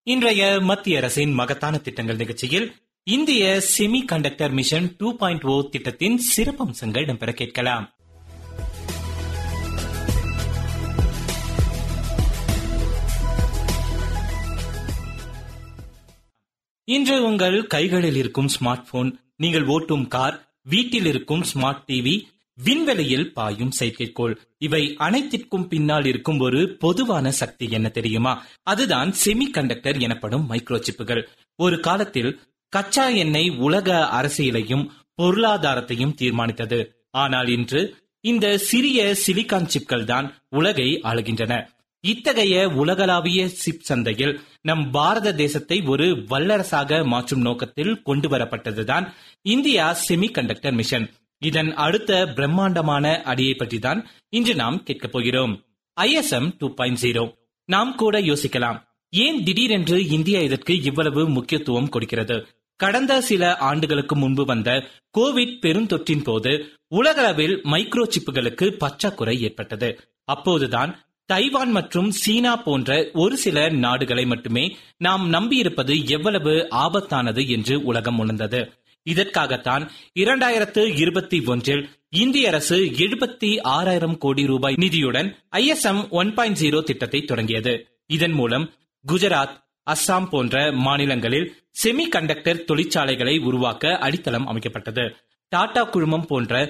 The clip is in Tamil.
இன்றைய மத்திய அரசின் மகத்தான திட்டங்கள் நிகழ்ச்சியில் இந்திய semiconductor mission two point O திட்டத்தின் சிறப்பம்சங்கள் இடம்பெற கேட்கலாம் இன்று உங்கள் கைகளில் இருக்கும் ஸ்மார்ட் போன் நீங்கள் ஓட்டும் கார் வீட்டில் இருக்கும் ஸ்மார்ட் டிவி விண்வெளியில் பாயும் செயற்கைக்கோள் இவை அனைத்திற்கும் பின்னால் இருக்கும் ஒரு பொதுவான சக்தி என்ன தெரியுமா அதுதான் செமி கண்டக்டர் எனப்படும் மைக்ரோசிப்புகள் ஒரு காலத்தில் கச்சா எண்ணெய் உலக அரசியலையும் பொருளாதாரத்தையும் தீர்மானித்தது ஆனால் இன்று இந்த சிறிய சிலிகான் சிப்கள் தான் உலகை ஆளுகின்றன இத்தகைய உலகளாவிய சிப் சந்தையில் நம் பாரத தேசத்தை ஒரு வல்லரசாக மாற்றும் நோக்கத்தில் கொண்டு வரப்பட்டதுதான் இந்தியா செமி கண்டக்டர் மிஷன் இதன் அடுத்த பிரம்மாண்டமான அடியை பற்றி தான் இன்று நாம் கேட்கப் போகிறோம் ஐஎஸ்எம் டூ பாயிண்ட் ஜீரோ நாம் கூட யோசிக்கலாம் ஏன் திடீரென்று இந்தியா இதற்கு இவ்வளவு முக்கியத்துவம் கொடுக்கிறது கடந்த சில ஆண்டுகளுக்கு முன்பு வந்த கோவிட் பெருந்தொற்றின் போது உலகளவில் மைக்ரோ சிப்புகளுக்கு பற்றாக்குறை ஏற்பட்டது அப்போதுதான் தைவான் மற்றும் சீனா போன்ற ஒரு சில நாடுகளை மட்டுமே நாம் நம்பியிருப்பது எவ்வளவு ஆபத்தானது என்று உலகம் உணர்ந்தது இதற்காகத்தான் இரண்டாயிரத்து இருபத்தி ஒன்றில் இந்திய அரசு எழுபத்தி ஆறாயிரம் கோடி ரூபாய் நிதியுடன் ஐஎஸ்எம் ஒன் பாயிண்ட் ஜீரோ திட்டத்தை தொடங்கியது இதன் மூலம் குஜராத் அஸ்ஸாம் போன்ற மாநிலங்களில் செமி கண்டக்டர் தொழிற்சாலைகளை உருவாக்க அடித்தளம் அமைக்கப்பட்டது டாடா குழுமம் போன்ற